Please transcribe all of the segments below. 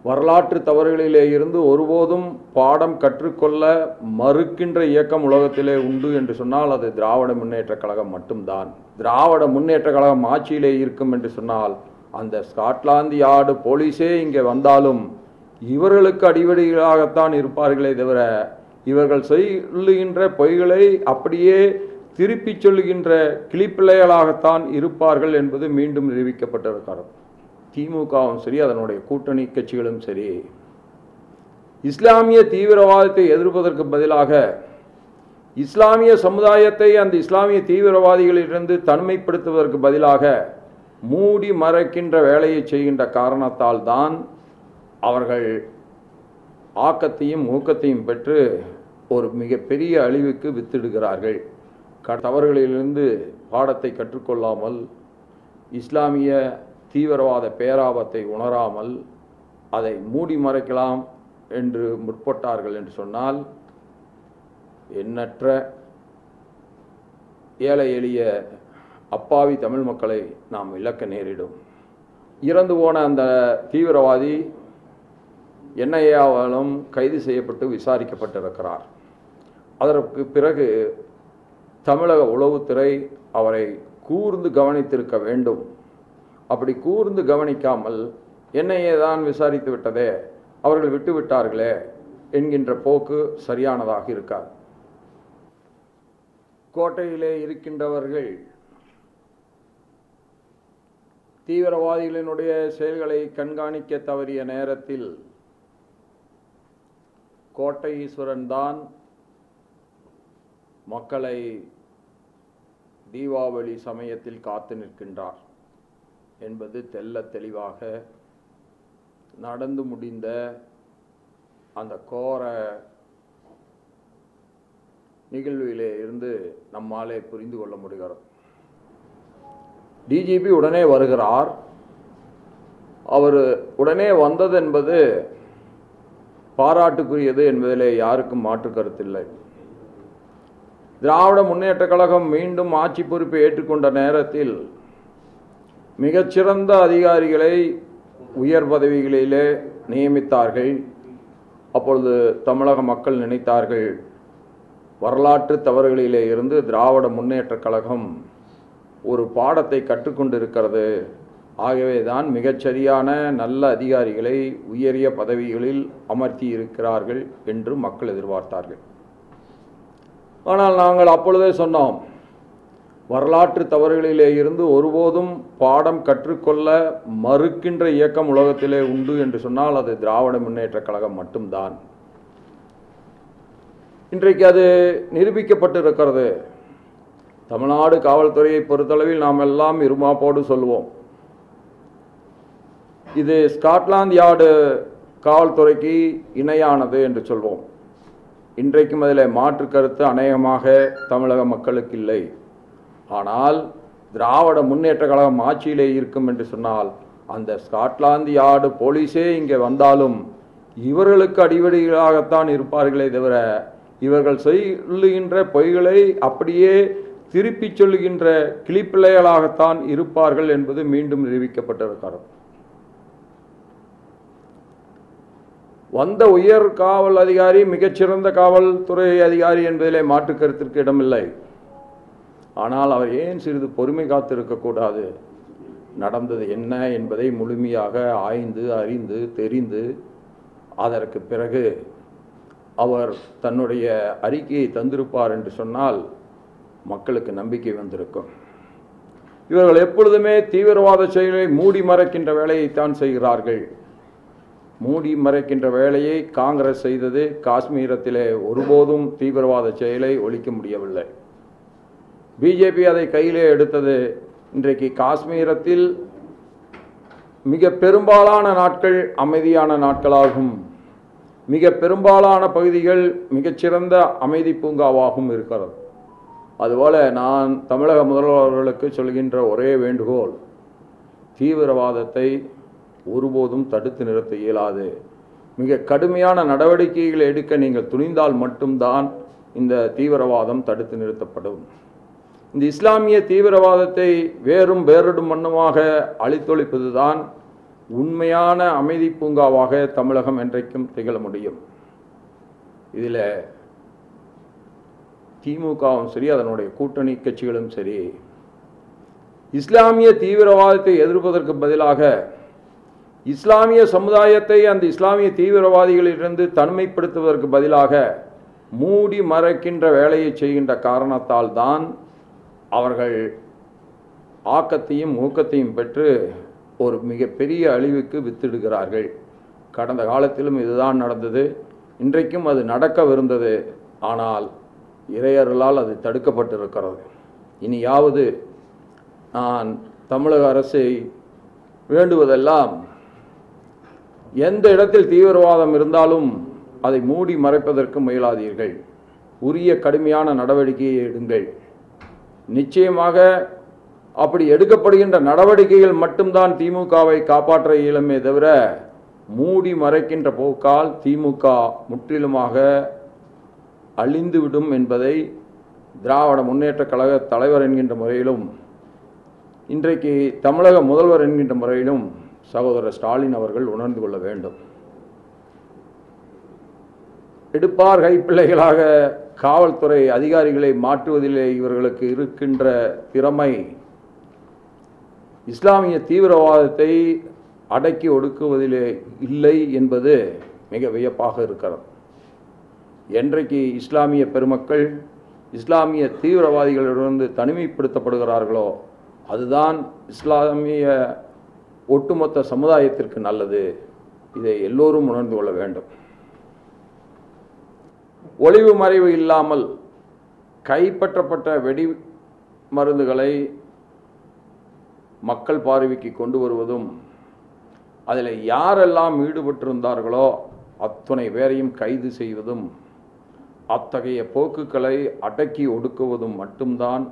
வரலாற்று தவறுகளிலே இருந்து ஒருபோதும் பாடம் கற்றுக்கொள்ள மறுக்கின்ற இயக்கம் உலகத்திலே உண்டு என்று சொன்னால் அது திராவிட முன்னேற்றக் கழகம் மட்டும்தான் திராவிட முன்னேற்றக் கழகம் ஆட்சியிலே இருக்கும் என்று சொன்னால் அந்த ஸ்காட்லாந்து யார்டு போலீஸே இங்கே வந்தாலும் இவர்களுக்கு அடிவடிகளாகத்தான் இருப்பார்களே தவிர இவர்கள் சொல்லுகின்ற பொய்களை அப்படியே திருப்பிச் சொல்லுகின்ற கிளிப்பிள்ளைகளாகத்தான் இருப்பார்கள் என்பது மீண்டும் நிரூபிக்கப்பட்டிருக்கிறது திமுகவும் சரி அதனுடைய கூட்டணி கட்சிகளும் சரி இஸ்லாமிய தீவிரவாதத்தை எதிர்ப்பதற்கு பதிலாக இஸ்லாமிய சமுதாயத்தை அந்த இஸ்லாமிய தீவிரவாதிகளிலிருந்து தனிமைப்படுத்துவதற்கு பதிலாக மூடி மறைக்கின்ற வேலையை செய்கின்ற காரணத்தால் தான் அவர்கள் ஆக்கத்தையும் ஊக்கத்தையும் பெற்று ஒரு மிகப்பெரிய அழிவுக்கு வித்திடுகிறார்கள் க தவறுகளிலிருந்து பாடத்தை கற்றுக்கொள்ளாமல் இஸ்லாமிய தீவிரவாத பேராபத்தை உணராமல் அதை மூடி மறைக்கலாம் என்று முற்பட்டார்கள் என்று சொன்னால் எண்ணற்ற ஏழை எளிய அப்பாவி தமிழ் மக்களை நாம் இழக்க நேரிடும் இறந்து போன அந்த தீவிரவாதி என்ஐஏவாலும் கைது செய்யப்பட்டு விசாரிக்கப்பட்டிருக்கிறார் அதற்கு பிறகு தமிழக உளவுத்துறை அவரை கூர்ந்து கவனித்திருக்க வேண்டும் அப்படி கூர்ந்து கவனிக்காமல் என்னையே தான் விசாரித்து விட்டதே அவர்கள் விட்டு விட்டார்களே என்கின்ற போக்கு சரியானதாக இருக்காது கோட்டையிலே இருக்கின்றவர்கள் தீவிரவாதிகளினுடைய செயல்களை கண்காணிக்க தவறிய நேரத்தில் கோட்டை ஈஸ்வரன் தான் மக்களை தீபாவளி சமயத்தில் காத்து நிற்கின்றார் என்பது தெல்ல தெளிவாக நடந்து முடிந்த அந்த கோர நிகழ்விலே இருந்து நம்மாலே புரிந்து கொள்ள முடிகிறது டிஜிபி உடனே வருகிறார் அவர் உடனே வந்தது என்பது பாராட்டுக்குரியது என்பதிலே யாருக்கும் மாற்று கருத்தில்லை திராவிட முன்னேற்றக் கழகம் மீண்டும் ஆட்சி பொறுப்பை ஏற்றுக்கொண்ட நேரத்தில் மிகச்சிறந்த அதிகாரிகளை உயர் பதவிகளிலே நியமித்தார்கள் அப்பொழுது தமிழக மக்கள் நினைத்தார்கள் வரலாற்று தவறுகளிலே இருந்து திராவிட முன்னேற்றக் கழகம் ஒரு பாடத்தை கற்றுக்கொண்டிருக்கிறது ஆகவே தான் மிகச்சரியான நல்ல அதிகாரிகளை உயரிய பதவிகளில் அமர்த்தி இருக்கிறார்கள் என்று மக்கள் எதிர்பார்த்தார்கள் ஆனால் நாங்கள் அப்பொழுதே சொன்னோம் வரலாற்று தவறுகளிலே இருந்து ஒருபோதும் பாடம் கற்றுக்கொள்ள மறுக்கின்ற இயக்கம் உலகத்திலே உண்டு என்று சொன்னால் அது திராவிட முன்னேற்றக் கழகம் மட்டும்தான் இன்றைக்கு அது நிரூபிக்கப்பட்டிருக்கிறது தமிழ்நாடு காவல்துறையை பொறுத்தளவில் நாம் எல்லாம் இருமாப்போடு சொல்லுவோம் இது ஸ்காட்லாந்து யார்டு காவல்துறைக்கு இணையானது என்று சொல்வோம் இன்றைக்கும் அதில் மாற்று கருத்து அநேகமாக தமிழக மக்களுக்கு இல்லை ஆனால் திராவிட முன்னேற்ற கழகம் ஆட்சியிலே இருக்கும் என்று சொன்னால் அந்த ஸ்காட்லாந்து யார்டு போலீஸே இங்கே வந்தாலும் இவர்களுக்கு அடிவடிகளாகத்தான் இருப்பார்களே தவிர இவர்கள் சொல்லுகின்ற பொய்களை அப்படியே திருப்பிச் சொல்லுகின்ற கிளிப்பிள்ளைகளாகத்தான் இருப்பார்கள் என்பது மீண்டும் நிரூபிக்கப்பட்டிருக்கிறது வந்த உயர் காவல் அதிகாரி மிகச்சிறந்த காவல்துறை அதிகாரி என்பதிலே மாற்று கருத்திற்கு இடமில்லை ஆனால் அவர் ஏன் சிறிது பொறுமை காத்திருக்கக்கூடாது நடந்தது என்ன என்பதை முழுமையாக ஆய்ந்து அறிந்து தெரிந்து அதற்கு பிறகு அவர் தன்னுடைய அறிக்கையை தந்திருப்பார் என்று சொன்னால் மக்களுக்கு நம்பிக்கை வந்திருக்கும் இவர்கள் எப்பொழுதுமே தீவிரவாத செயலை மூடி மறைக்கின்ற வேலையைத்தான் செய்கிறார்கள் மூடி மறைக்கின்ற வேலையை காங்கிரஸ் செய்தது காஷ்மீரத்திலே ஒருபோதும் தீவிரவாத செயலை ஒழிக்க முடியவில்லை பிஜேபி அதை கையிலே எடுத்தது இன்றைக்கு காஷ்மீரத்தில் மிக பெரும்பாலான நாட்கள் அமைதியான நாட்களாகும் மிக பெரும்பாலான பகுதிகள் மிகச்சிறந்த அமைதி பூங்காவாகவும் இருக்கிறது அதுபோல நான் தமிழக முதல்வர்களுக்கு சொல்கின்ற ஒரே வேண்டுகோள் தீவிரவாதத்தை ஒருபோதும் தடுத்து நிறுத்த இயலாது மிக கடுமையான நடவடிக்கைகளை எடுக்க நீங்கள் துணிந்தால் மட்டும்தான் இந்த தீவிரவாதம் தடுத்து நிறுத்தப்படும் இந்த இஸ்லாமிய தீவிரவாதத்தை வேறும் வேறடும் மண்ணுமாக அழித்தொழிப்பதுதான் உண்மையான அமைதி பூங்காவாக தமிழகம் என்றைக்கும் திகழ முடியும் இதில் திமுகவும் சரி அதனுடைய கூட்டணி கட்சிகளும் சரி இஸ்லாமிய தீவிரவாதத்தை எதிர்ப்பதற்கு பதிலாக இஸ்லாமிய சமுதாயத்தை அந்த இஸ்லாமிய தீவிரவாதிகளிலிருந்து தனிமைப்படுத்துவதற்கு பதிலாக மூடி மறைக்கின்ற வேலையை செய்கின்ற காரணத்தால் தான் அவர்கள் ஆக்கத்தையும் ஊக்கத்தையும் பெற்று ஒரு மிகப்பெரிய அழிவுக்கு வித்திடுகிறார்கள் கடந்த காலத்திலும் இதுதான் நடந்தது இன்றைக்கும் அது நடக்கவிருந்தது ஆனால் இறையர்களால் அது தடுக்கப்பட்டிருக்கிறது இனியாவது நான் தமிழக அரசை வேண்டுவதெல்லாம் எந்த இடத்தில் தீவிரவாதம் இருந்தாலும் அதை மூடி மறைப்பதற்கு முயலாதீர்கள் உரிய கடுமையான நடவடிக்கையை எடுங்கள் நிச்சயமாக அப்படி எடுக்கப்படுகின்ற நடவடிக்கைகள் மட்டும்தான் திமுகவை காப்பாற்ற இயலுமே தவிர மூடி மறைக்கின்ற போக்கால் திமுக முற்றிலுமாக அழிந்துவிடும் என்பதை திராவிட முன்னேற்றக் கழக தலைவர் என்கின்ற முறையிலும் இன்றைக்கு தமிழக முதல்வர் என்கின்ற முறையிலும் சகோதரர் ஸ்டாலின் அவர்கள் உணர்ந்து கொள்ள வேண்டும் எடுப்பார் கைப்பிள்ளைகளாக காவல்துறை அதிகாரிகளை மாற்றுவதிலே இவர்களுக்கு இருக்கின்ற திறமை இஸ்லாமிய தீவிரவாதத்தை அடக்கி ஒடுக்குவதிலே இல்லை என்பது மிக வியப்பாக இருக்கிறது என்றைக்கு இஸ்லாமிய பெருமக்கள் இஸ்லாமிய தீவிரவாதிகளிடமிருந்து தனிமைப்படுத்தப்படுகிறார்களோ அதுதான் இஸ்லாமிய ஒட்டுமொத்த சமுதாயத்திற்கு நல்லது இதை எல்லோரும் உணர்ந்து கொள்ள வேண்டும் ஒளிவு மறைவு இல்லாமல் கைப்பற்றப்பட்ட வெடி மருந்துகளை மக்கள் பார்வைக்கு கொண்டு வருவதும் அதில் யாரெல்லாம் ஈடுபட்டிருந்தார்களோ அத்துணை பேரையும் கைது செய்வதும் அத்தகைய போக்குகளை அடக்கி ஒடுக்குவதும் மட்டும்தான்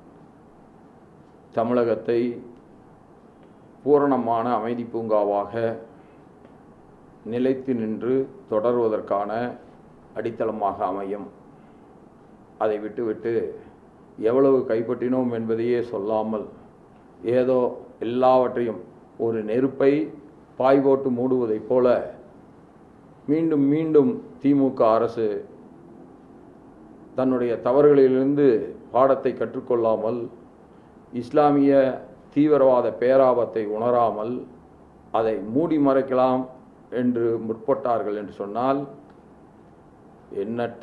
தமிழகத்தை பூரணமான அமைதி பூங்காவாக நிலைத்து நின்று தொடர்வதற்கான அடித்தளமாக அமையும் அதை விட்டுவிட்டு எவ்வளவு கைப்பற்றினோம் என்பதையே சொல்லாமல் ஏதோ எல்லாவற்றையும் ஒரு நெருப்பை பாய் போட்டு மூடுவதைப் போல மீண்டும் மீண்டும் திமுக அரசு தன்னுடைய தவறுகளிலிருந்து பாடத்தை கற்றுக்கொள்ளாமல் இஸ்லாமிய தீவிரவாத பேராபத்தை உணராமல் அதை மூடி மறைக்கலாம் என்று முற்பட்டார்கள் என்று சொன்னால் எண்ணற்ற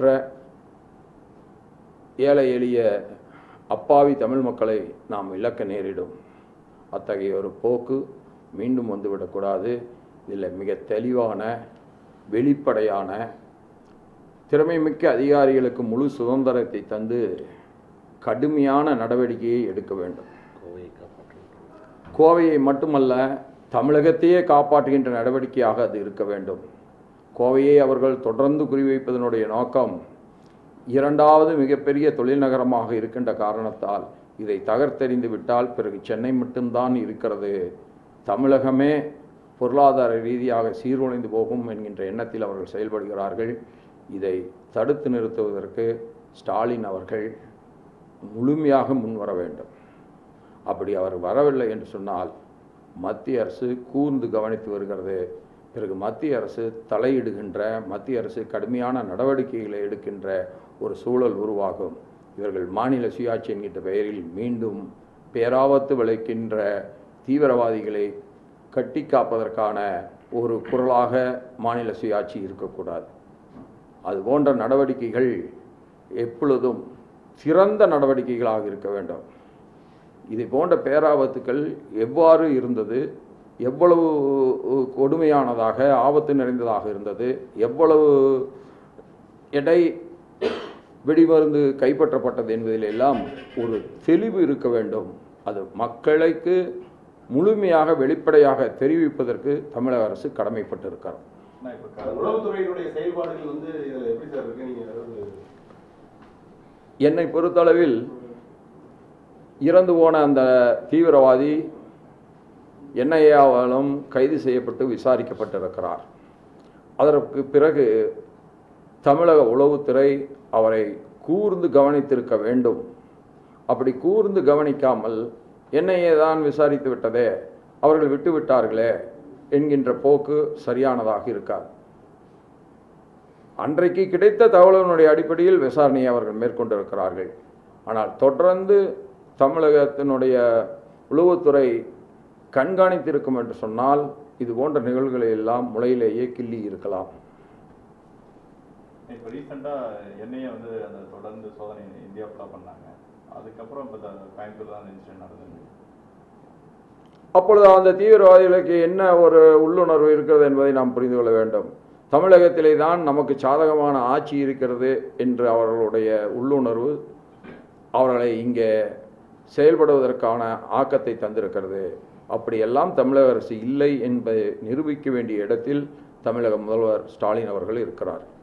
ஏழை எளிய அப்பாவி தமிழ் மக்களை நாம் இழக்க நேரிடும் அத்தகைய ஒரு போக்கு மீண்டும் வந்துவிடக்கூடாது இதில் மிக தெளிவான வெளிப்படையான திறமைமிக்க அதிகாரிகளுக்கு முழு சுதந்திரத்தை தந்து கடுமையான நடவடிக்கையை எடுக்க வேண்டும் கோவையை மட்டுமல்ல தமிழகத்தையே காப்பாற்றுகின்ற நடவடிக்கையாக அது இருக்க வேண்டும் கோவையை அவர்கள் தொடர்ந்து குறிவைப்பதனுடைய நோக்கம் இரண்டாவது மிகப்பெரிய தொழில் நகரமாக இருக்கின்ற காரணத்தால் இதை தகர்த்தெறிந்து விட்டால் பிறகு சென்னை மட்டும்தான் இருக்கிறது தமிழகமே பொருளாதார ரீதியாக சீர்குலைந்து போகும் என்கின்ற எண்ணத்தில் அவர்கள் செயல்படுகிறார்கள் இதை தடுத்து நிறுத்துவதற்கு ஸ்டாலின் அவர்கள் முழுமையாக முன்வர வேண்டும் அப்படி அவர் வரவில்லை என்று சொன்னால் மத்திய அரசு கூர்ந்து கவனித்து வருகிறது பிறகு மத்திய அரசு தலையிடுகின்ற மத்திய அரசு கடுமையான நடவடிக்கைகளை எடுக்கின்ற ஒரு சூழல் உருவாகும் இவர்கள் மாநில சுயாட்சி என்கின்ற பெயரில் மீண்டும் பேராபத்து விளைக்கின்ற தீவிரவாதிகளை கட்டி காப்பதற்கான ஒரு குரலாக மாநில சுயாட்சி இருக்கக்கூடாது அது போன்ற நடவடிக்கைகள் எப்பொழுதும் சிறந்த நடவடிக்கைகளாக இருக்க வேண்டும் இது போன்ற பேராபத்துக்கள் எவ்வாறு இருந்தது எவ்வளவு கொடுமையானதாக ஆபத்து நிறைந்ததாக இருந்தது எவ்வளவு எடை வெடிமருந்து கைப்பற்றப்பட்டது என்பதிலெல்லாம் ஒரு தெளிவு இருக்க வேண்டும் அது மக்களுக்கு முழுமையாக வெளிப்படையாக தெரிவிப்பதற்கு தமிழக அரசு கடமைப்பட்டிருக்கிறது நான் இப்ப க- உளவுத்துறையினுடைய செயல்பாடுகள் வந்து இதுல எப்படி சார் இருக்கு நீங்க அதாவது என்னை பொறுத்தளவில் இறந்து போன அந்த தீவிரவாதி என்ஐஏவாலும் கைது செய்யப்பட்டு விசாரிக்கப்பட்டிருக்கிறார் அதற்கு பிறகு தமிழக உளவுத்துறை அவரை கூர்ந்து கவனித்திருக்க வேண்டும் அப்படி கூர்ந்து கவனிக்காமல் என்ஐஏ தான் விசாரித்து விட்டதே அவர்கள் விட்டு விட்டார்களே என்கின்ற போக்கு சரியானதாக இருக்காது அன்றைக்கு கிடைத்த தகவலினுடைய அடிப்படையில் விசாரணையை அவர்கள் மேற்கொண்டிருக்கிறார்கள் ஆனால் தொடர்ந்து தமிழகத்தினுடைய உளவுத்துறை கண்காணித்திருக்கும் என்று சொன்னால் இது போன்ற நிகழ்வுகளை எல்லாம் முளையிலேயே கிள்ளி இருக்கலாம் இப்போ ரீசெண்டாக எண்ணெயை வந்து அந்த தொடர்ந்து சோதனை இந்தியா ஃபுல்லாக பண்ணாங்க அதுக்கப்புறம் இப்போ கோயம்புத்தூர் தான் அந்த இன்சிடென்ட் நடந்தது அப்பொழுது அந்த தீவிரவாதிகளுக்கு என்ன ஒரு உள்ளுணர்வு இருக்கிறது என்பதை நாம் புரிந்து கொள்ள வேண்டும் தமிழகத்திலே தான் நமக்கு சாதகமான ஆட்சி இருக்கிறது என்று அவர்களுடைய உள்ளுணர்வு அவர்களை இங்கே செயல்படுவதற்கான ஆக்கத்தை தந்திருக்கிறது அப்படியெல்லாம் தமிழக அரசு இல்லை என்பதை நிரூபிக்க வேண்டிய இடத்தில் தமிழக முதல்வர் ஸ்டாலின் அவர்கள் இருக்கிறார்